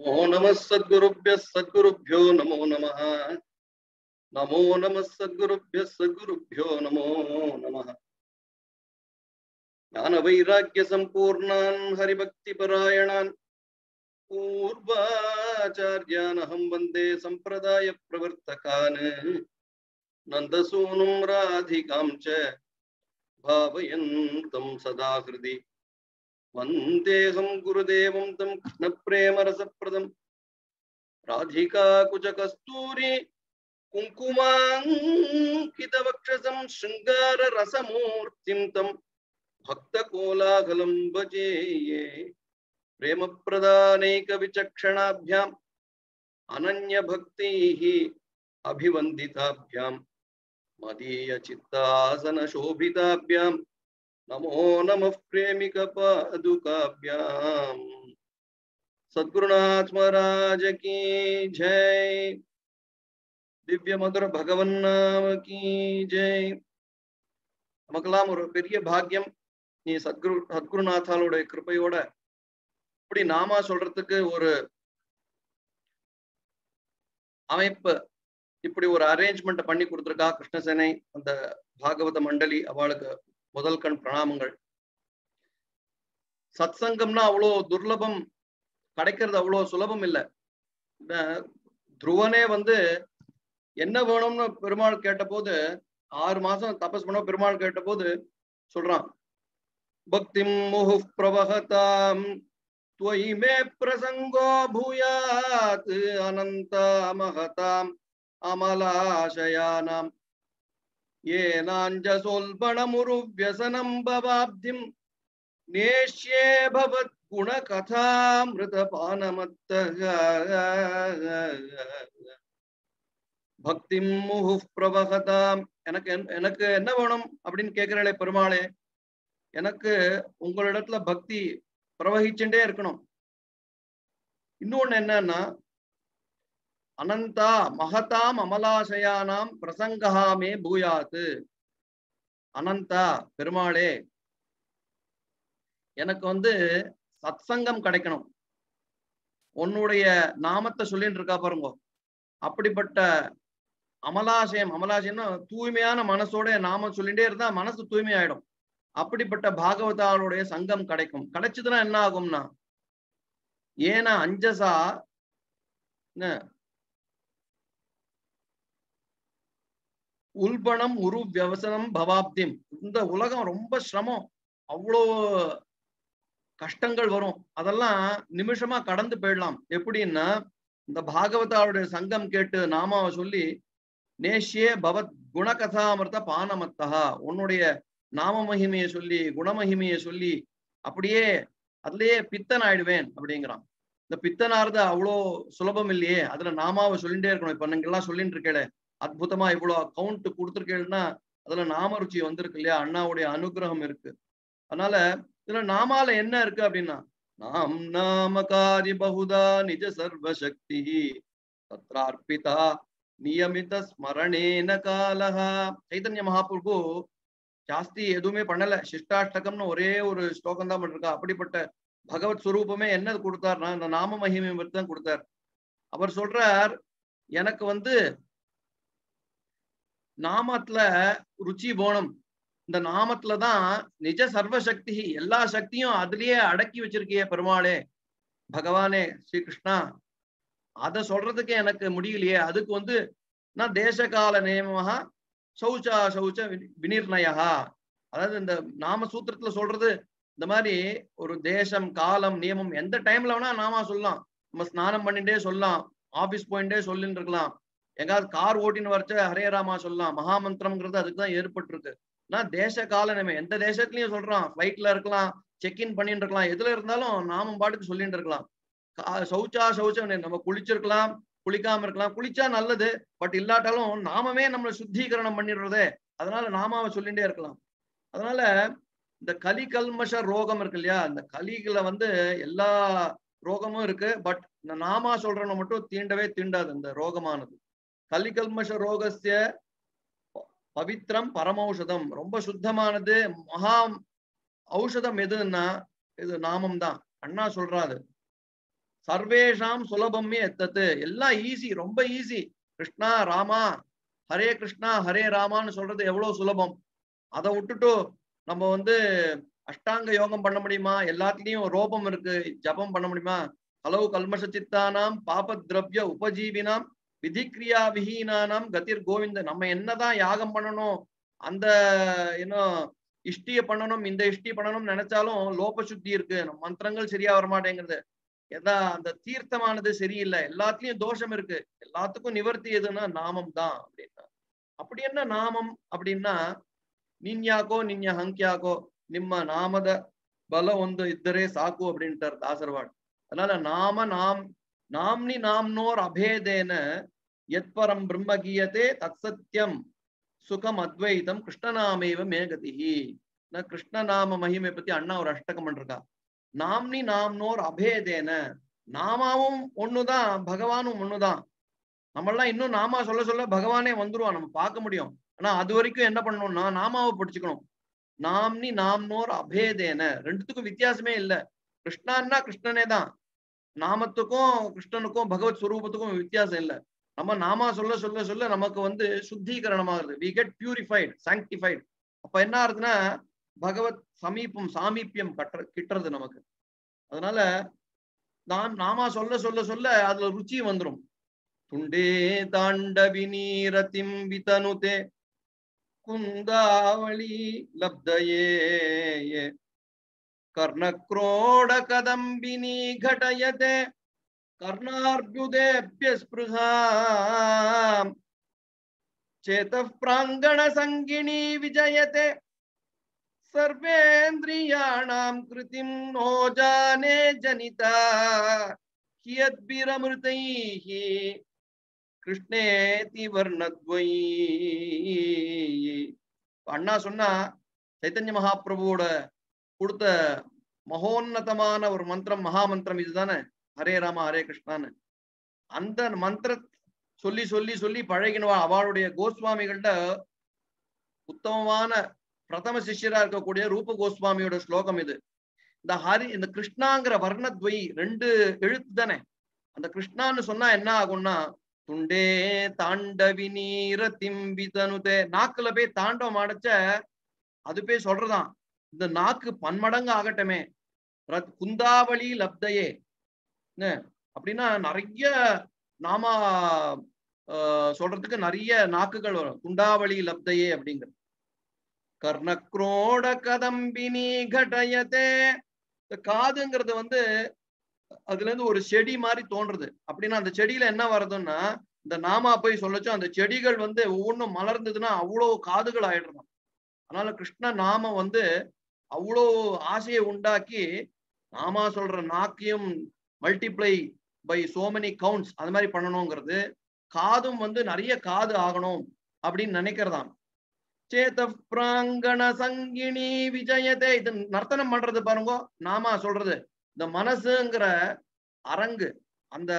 नमो नमः सद्गुरुभ्यः सद्गुरुभ्यो नमो नमः नमो नमः सद्गुरुभ्यः सद्गुरुभ्यो नमो नमः ज्ञानवैराग्यसम्पूर्णान् हरिभक्तिपरायणान् पूर्वाचार्यानहं वन्दे सम्प्रदायप्रवर्तकान् नन्दसूनुं राधिकां च भावयन्तं सदा हृदि वन्देऽहं गुरुदेवं तं कृष्णप्रेमरसप्रदम् राधिका कुचकस्तूरी कुङ्कुमाङ्कितवक्षसं शृङ्गाररसमूर्तिं तं भक्तकोलाहलं भजे ये प्रेमप्रदानैकविचक्षणाभ्याम् अनन्यभक्तिः अभिवन्दिताभ्याम् मदीयचित्तासनशोभिताभ्यां नमो नमः प्रेमिकपादुकाभ्याम् सद्गुरुनाथ महाराज की जय திவ்ய மதுர பகவன் நாம கி ஜெய் நமக்கெல்லாம் ஒரு பெரிய பாக்கியம் நீ சத்குரு சத்குருநாத்தாளுடைய கிருப்பையோட இப்படி நாமா சொல்றதுக்கு ஒரு அமைப்பு இப்படி ஒரு அரேஞ்ச்மெண்ட் பண்ணி கொடுத்துருக்கா கிருஷ்ணசேனை அந்த பாகவத மண்டலி அவளுக்கு முதல் கண் பிரணாமங்கள் சத் சங்கம்னா அவ்வளோ துர்லபம் கிடைக்கிறது அவ்வளோ சுலபம் இல்லை துருவனே வந்து என்ன வேணும்னு பெருமாள் கேட்டபோது ஆறு மாசம் தபஸ் பண்ண பெருமாள் கேட்டபோது சொல்றான் பக்தி முஹு பிரவகதாம் त्वयि मे प्रसङ्गो भूयात् अनन्ता महताम् अमलाशयानाम् येनाञ्जसोल्बणमुरुव्यसनं भवाब्धिम् नेष्ये भवद्गुणकथामृतपानमत्तः பக்தி முஹு பிரவகதாம் எனக்கு எனக்கு என்ன வேணும் அப்படின்னு கேட்கிறாளே பெருமாளே எனக்கு உங்களிடத்துல பக்தி பிரவகிச்சுட்டே இருக்கணும் இன்னொன்னு என்னன்னா அனந்தா மகதாம் அமலாசயானாம் பிரசங்கஹாமே பூயாத்து அனந்தா பெருமாளே எனக்கு வந்து சத்சங்கம் கிடைக்கணும் உன்னுடைய நாமத்தை சொல்லிட்டு இருக்கா பாருங்க அப்படிப்பட்ட அமலாசயம் அமலாசயம்னா தூய்மையான மனசோட நாம சொல்லிட்டே இருந்தா மனசு தூய்மை ஆயிடும் அப்படிப்பட்ட பாகவதாளுடைய சங்கம் கிடைக்கும் கிடைச்சதுன்னா என்ன ஆகும்னா ஏன்னா அஞ்சசா உல்பணம் உரு வியவசனம் பவாப்திம் இந்த உலகம் ரொம்ப சிரமம் அவ்வளோ கஷ்டங்கள் வரும் அதெல்லாம் நிமிஷமா கடந்து போயிடலாம் எப்படின்னா இந்த பாகவதாவுடைய சங்கம் கேட்டு நாமாவை சொல்லி நேஷ்யே பவத் குணகதாமிருத பானமத்தகா உன்னுடைய நாம மகிமையை சொல்லி குணமகிமையை சொல்லி அப்படியே அதுலயே பித்தன் ஆயிடுவேன் அப்படிங்கிறான் இந்த பித்தனார்து அவ்வளோ சுலபம் இல்லையே அதுல நாமாவை சொல்லிட்டே இருக்கணும் இப்ப நீங்க எல்லாம் சொல்லிட்டு இருக்கேளே அற்புதமா இவ்வளோ அக்கௌண்ட் கொடுத்துருக்கேன்னா அதுல நாம ருச்சி வந்திருக்கு இல்லையா அண்ணாவுடைய அனுகிரகம் இருக்கு அதனால இதுல நாமால என்ன இருக்கு அப்படின்னா நாம் நாமகாரி பகுதா நிஜ சர்வசக்தி தத்ரார்ப்பிதா நியமித ஸ்மரணேன காலஹா சைதன்ய மகாபிரபு ஜாஸ்தி எதுவுமே பண்ணல சிஷ்டாஷ்டகம்னு ஒரே ஒரு ஸ்லோகம் தான் பண்ணிருக்கா அப்படிப்பட்ட பகவத் சுரூபமே என்ன கொடுத்தார்னா இந்த நாம மகிமை தான் கொடுத்தார் அவர் சொல்றார் எனக்கு வந்து நாமத்துல ருச்சி போனம் இந்த நாமத்துல தான் நிஜ சர்வசக்தி எல்லா சக்தியும் அதுலயே அடக்கி வச்சிருக்கிய பெருமாளே பகவானே ஸ்ரீகிருஷ்ணா அத சொல்றதுக்கு எனக்கு முடியலையே அதுக்கு வந்து நான் தேசகால நியமமாக சௌச்சா சௌச்ச வினிர்ணயா அதாவது இந்த நாம சூத்திரத்துல சொல்றது இந்த மாதிரி ஒரு தேசம் காலம் நியமம் எந்த டைம்ல வேணா நாம சொல்லலாம் நம்ம ஸ்நானம் பண்ணிட்டே சொல்லலாம் ஆபீஸ் போயிட்டே சொல்லிட்டு இருக்கலாம் எங்காவது கார் ஓட்டின்னு வரைச்ச ஹரே ராமா சொல்லலாம் மகாமந்திரம்ங்கிறது அதுக்கு தான் ஏற்பட்டிருக்கு நான் தேச கால நியமம் எந்த தேசத்துலயும் சொல்றான் ஃபிளைட்ல இருக்கலாம் செக்இன் பண்ணிட்டு இருக்கலாம் எதுல இருந்தாலும் நாமும் பாட்டுக்கு சொல்லிட்டு இருக்கலாம் சௌச்சா சௌச்சம் நம்ம குளிச்சிருக்கலாம் குளிக்காம இருக்கலாம் குளிச்சா நல்லது பட் இல்லாட்டாலும் நாமமே நம்மளை சுத்தீகரணம் பண்ணிடுறதே அதனால நாமாவை சொல்லிட்டே இருக்கலாம் அதனால இந்த கலி கல்மஷ ரோகம் இருக்கு இல்லையா இந்த கலிகளை வந்து எல்லா ரோகமும் இருக்கு பட் இந்த நாமா சொல்றவன மட்டும் தீண்டவே தீண்டாது இந்த ரோகமானது கலி கல்மஷ ரோகஸ்ய பவித்ரம் பரமௌஷதம் ரொம்ப சுத்தமானது மகா ஔஷதம் எதுன்னா இது நாமம் தான் அண்ணா சொல்றாரு சர்வேஷாம் சுலபமே எத்தத்து எல்லாம் ஈஸி ரொம்ப ஈஸி கிருஷ்ணா ராமா ஹரே கிருஷ்ணா ஹரே ராமான்னு சொல்றது எவ்வளவு சுலபம் அதை விட்டுட்டு நம்ம வந்து அஷ்டாங்க யோகம் பண்ண முடியுமா எல்லாத்துலயும் ரோபம் இருக்கு ஜபம் பண்ண முடியுமா ஹலோ கல்மஷ சித்தானாம் பாப திரவிய உபஜீவினாம் விதிக்ரியா விஹீனானாம் கதிர் கோவிந்த நம்ம என்னதான் யாகம் பண்ணணும் அந்த இன்னும் இஷ்டிய பண்ணணும் இந்த இஷ்டி பண்ணணும்னு நினைச்சாலும் லோப சுத்தி இருக்கு நம்ம மந்திரங்கள் சரியா வர மாட்டேங்கிறது எதா அந்த தீர்த்தமானது சரியில்லை எல்லாத்துலயும் தோஷம் இருக்கு எல்லாத்துக்கும் நிவர்த்தி எதுன்னா நாமம் தான் அப்படின்னா அப்படி என்ன நாமம் அப்படின்னா ನಿನ್ಯಾಕೋ ನಿನ್ಯ ಹಂಕ್ಯಾಕೋ ನಿಮ್ಮ ನಾಮದ ಬಲ ಒಂದು ಇದ್ದರೆ ಸಾಕು அப்படின்ட்டார் தாசர்வாட் அதனால நாம நாம் நாம்னி நாம்னோர் அபேதேன எத்பரம் பிரம்ம கீயத்தே தத் சத்தியம் சுகம் அத்வைதம் கிருஷ்ணநாமேவ மேகதிஹி நான் கிருஷ்ணநாம மகிமை பத்தி அண்ணா ஒரு அஷ்டகம் பண்ணிருக்கா நாம்னி நாம்னோர் அபேதேன நாமாவும் ஒண்ணுதான் பகவானும் ஒண்ணுதான் நம்மளாம் இன்னும் நாமா சொல்ல சொல்ல பகவானே வந்துருவான் நம்ம பார்க்க முடியும் ஆனா அது வரைக்கும் என்ன பண்ணணும்னா நாமாவை படிச்சுக்கணும் நாம்னி நாம்னோர் அபேதேன ரெண்டுத்துக்கும் வித்தியாசமே இல்ல கிருஷ்ணான்னா கிருஷ்ணனே தான் நாமத்துக்கும் கிருஷ்ணனுக்கும் பகவத் ஸ்வரூபத்துக்கும் வித்தியாசம் இல்ல நம்ம நாமா சொல்ல சொல்ல சொல்ல நமக்கு வந்து சுத்தீகரணமாகுது வி கெட் பியூரிஃபைட் சாங்டிஃபைட் அப்ப என்ன ஆகுதுன்னா பகவத் சமீபம் சாமீபியம் கட்டுற கிட்டுறது நமக்கு அதனால நாம் நாமா சொல்ல சொல்ல சொல்ல அதுல ருச்சி வந்துரும் துண்டே தாண்டவி நீரதிம் விதனுதே குந்தாவளி லப்தயே கர்ணக்ரோட கதம்பினி घटयते कर्णार्बुदेभ्य स्पृहा चेतः प्राङ्गण सङ्गिणी विजयते सर्वेन्द्रियाणां कृतिं नो जाने जनिता कियद्भिरमृतैः கிருஷ்ணேதி வர்ணத்வை அண்ணா சொன்னா சைத்தன்ய மகாபிரபுவோட கொடுத்த மகோன்னதமான ஒரு மந்திரம் மகா மந்திரம் இதுதானே ஹரே ராம ஹரே கிருஷ்ணான்னு அந்த மந்திர சொல்லி சொல்லி சொல்லி பழகினவா அவளுடைய கோஸ்வாமிகள்ட்ட உத்தமமான பிரதம சிஷ்யரா இருக்கக்கூடிய ரூப கோஸ்வாமியோட ஸ்லோகம் இது இந்த ஹரி இந்த கிருஷ்ணாங்கிற வர்ணத்வை ரெண்டு எழுத்து தானே அந்த கிருஷ்ணான்னு சொன்னா என்ன ஆகும்னா துண்டே தாண்டவி நீர திம்பிதனுதே நாக்குல போய் தாண்டவம் அடைச்ச அது போய் சொல்றதாம் இந்த நாக்கு பன்மடங்கு ஆகட்டமே ரத் குந்தாவளி லப்தையே என்ன அப்படின்னா நிறைய நாம ஆஹ் சொல்றதுக்கு நிறைய நாக்குகள் வரும் குண்டாவளி லப்தையே அப்படிங்கிற கர்ணக்ரோட கதம்பினி கடயத்தே இந்த காதுங்கிறது வந்து அதுல இருந்து ஒரு செடி மாதிரி தோன்றுது அப்படின்னா அந்த செடியில என்ன வருதுன்னா இந்த நாமா போய் சொல்லச்சோ அந்த செடிகள் வந்து ஒவ்வொன்றும் மலர்ந்ததுன்னா அவ்வளவு காதுகள் ஆயிடுறோம் அதனால கிருஷ்ண நாம வந்து அவ்வளோ ஆசையை உண்டாக்கி நாமா சொல்ற நாக்கையும் multiply by so many counts அது மாதிரி பண்ணணுங்கிறது காதும் வந்து நிறைய காது ஆகணும் அப்படின்னு நினைக்கிறதாம் சேத பிராங்கண சங்கினி விஜயதே இது நர்த்தனம் பண்றது பாருங்க நாமா சொல்றது இந்த மனசுங்கிற அரங்கு அந்த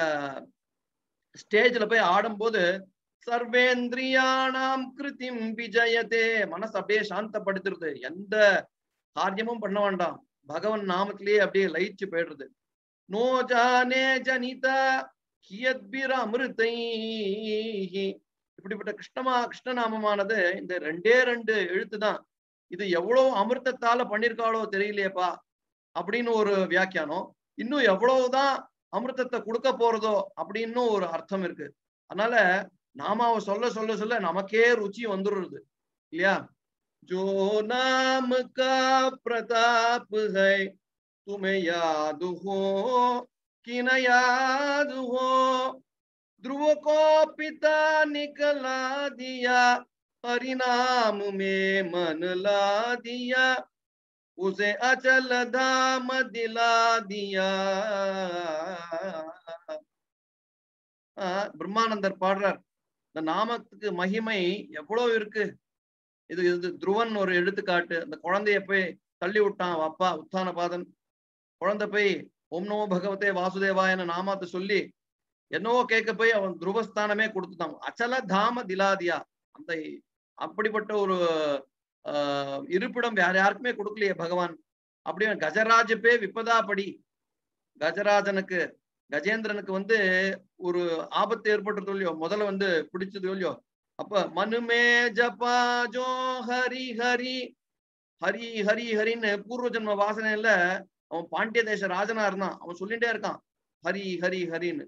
ஸ்டேஜ்ல போய் ஆடும்போது சர்வேந்திரியானாம் கிருத்திம் விஜயதே மனசு அப்படியே சாந்தப்படுத்துறது எந்த காரியமும் பண்ண வேண்டாம் பகவன் நாமத்திலேயே அப்படியே லயிச்சு போயிடுறது நோ ஜானே ஜனிதா கியத்பிர அமிர்தை இப்படிப்பட்ட கிருஷ்ணமா கிருஷ்ணநாமமானது இந்த ரெண்டே ரெண்டு எழுத்து தான் இது எவ்வளவு அமிர்தத்தால பண்ணிருக்காளோ தெரியலையேப்பா அப்படின்னு ஒரு வியாக்கியானம் இன்னும் எவ்வளவுதான் அமிர்தத்தை கொடுக்க போறதோ அப்படின்னு ஒரு அர்த்தம் இருக்கு அதனால நாமாவை சொல்ல சொல்ல சொல்ல நமக்கே ருச்சி வந்துடுறது இல்லையா ஜோ நாம கா பிரதாப் है तुम्हें याद हो कि न याद हो ध्रुव को पिता निकला दिया हरिनाम में मन ला दिया उसे अचल धाम दिला दिया பிரம்மானந்தர் பாடுறார் இந்த நாமத்துக்கு மகிமை எவ்வளவு இருக்கு இது இது துருவன் ஒரு எடுத்துக்காட்டு அந்த குழந்தைய போய் தள்ளி விட்டான் அப்பா உத்தான பாதன் குழந்தை போய் ஓம் நமோ பகவதே வாசுதேவாயன நாமத்தை சொல்லி என்னவோ கேட்க போய் அவன் துருவஸ்தானமே கொடுத்துட்டான் அச்சல தாம திலாதியா அந்த அப்படிப்பட்ட ஒரு ஆஹ் இருப்பிடம் வேற யாருக்குமே கொடுக்கலையே பகவான் அப்படியே கஜராஜ பே விப்பதாபடி கஜராஜனுக்கு கஜேந்திரனுக்கு வந்து ஒரு ஆபத்து ஏற்பட்டது இல்லையோ முதல்ல வந்து பிடிச்சது இல்லையோ அப்ப மனுமே ஜபா ஜோ ஹரி ஹரி ஹரி ஹரி ஹரின்னு பூர்வ ஜென்ம வாசனையில அவன் பாண்டிய தேச ராஜனா இருந்தான் அவன் சொல்லிட்டே இருக்கான் ஹரி ஹரி ஹரின்னு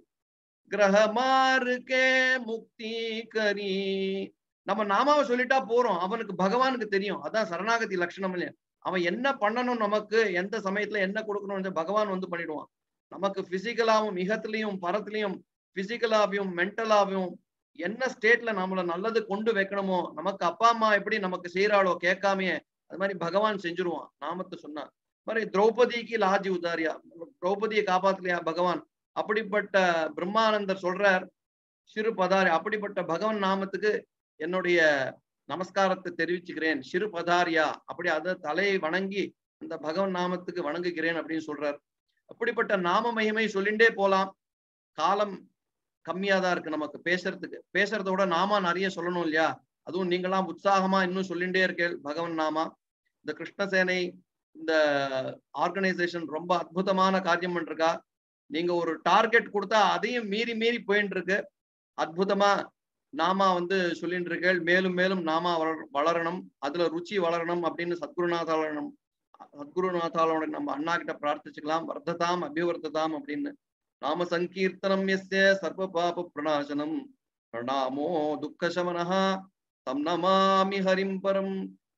கிரகமாருக்கே முக்தி கரி நம்ம நாமாவை சொல்லிட்டா போறோம் அவனுக்கு பகவானுக்கு தெரியும் அதான் சரணாகதி லட்சணம் இல்லையா அவன் என்ன பண்ணணும் நமக்கு எந்த சமயத்துல என்ன கொடுக்கணும் பகவான் வந்து பண்ணிடுவான் நமக்கு பிசிக்கலாவும் மிகத்திலையும் பரத்திலையும் பிசிக்கலாவையும் மென்டலாவையும் என்ன ஸ்டேட்ல நம்மள நல்லது கொண்டு வைக்கணுமோ நமக்கு அப்பா அம்மா எப்படி நமக்கு செய்யறாளோ கேட்காமையே அது மாதிரி பகவான் செஞ்சுருவான் நாமத்தை சொன்னா மாதிரி திரௌபதிக்கு லாஜி உதாரியா திரௌபதியை காப்பாத்தலையா பகவான் அப்படிப்பட்ட பிரம்மானந்தர் சொல்றார் சிறு பதாரி அப்படிப்பட்ட பகவான் நாமத்துக்கு என்னுடைய நமஸ்காரத்தை தெரிவிச்சுக்கிறேன் சிறு பதாரியா அப்படி அதை தலையை வணங்கி அந்த பகவன் நாமத்துக்கு வணங்குகிறேன் அப்படின்னு சொல்றார் அப்படிப்பட்ட நாம மகிமை சொல்லிண்டே போலாம் காலம் கம்மியா தான் இருக்கு நமக்கு பேசுறதுக்கு பேசுறத விட நாமா நிறைய சொல்லணும் இல்லையா அதுவும் நீங்களாம் உற்சாகமா இன்னும் சொல்லிண்டே இருக்கேள் பகவன் நாமா இந்த கிருஷ்ணசேனை இந்த ஆர்கனைசேஷன் ரொம்ப அற்புதமான காரியம் பண்ணிருக்கா நீங்க ஒரு டார்கெட் கொடுத்தா அதையும் மீறி மீறி போயிட்டு இருக்கு அற்புதமா நாமா வந்து சொல்லிட்டு இருக்கேள் மேலும் மேலும் நாமா வளர வளரணும் அதுல ருச்சி வளரணும் அப்படின்னு சத்குருநாதாளனம் சத்குருநாதாளோட நம்ம அண்ணா கிட்ட பிரார்த்திச்சுக்கலாம் வர்த்ததாம் அபிவர்த்ததாம் அப்படின்னு நாம சங்கீர்த்தனம் எஸ்ய சர்வ பாப பிரணாசனம் பிரணாமோ துக்கசமனः தம் நமாமி ஹரிம் பரம்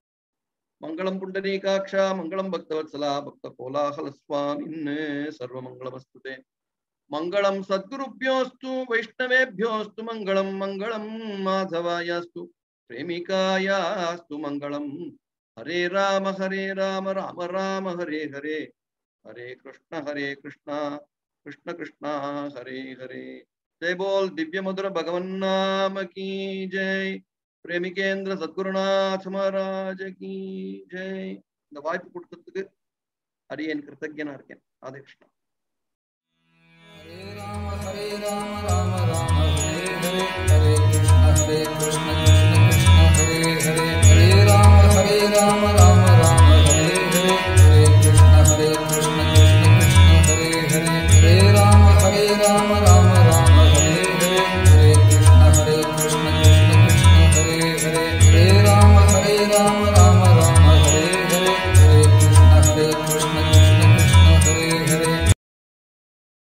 மங்களம் புண்டரீகாட்சா மங்களம் பக்தவத்சலா பக்த கோலாகல சுவாமின் சர்வமங்களமஸ்துதே மங்களம் சத்குருभ्योऽस्तु வைஷ்ணவேभ्योऽस्तु மங்களம் மங்களம் மாதவாயாஸ்து பிரேமிகாயாஸ்து மங்களம் ஹரே ராம ஹரே ராம ராம ராம ஹரே ஹரே ஹரே கிருஷ்ண ஹரே கிருஷ்ணா कृष्ण कृष्णा हरे हरे जय बोल दिव्य मधुर भगवन नाम की जय பிரேமிகேந்திர சத்குருநாத் மகாராஜ கி ஜெய் இந்த வாய்ப்பு கொடுத்ததுக்கு அடியேன் கிருத்தஜனா இருக்கேன் ராதே கிருஷ்ணா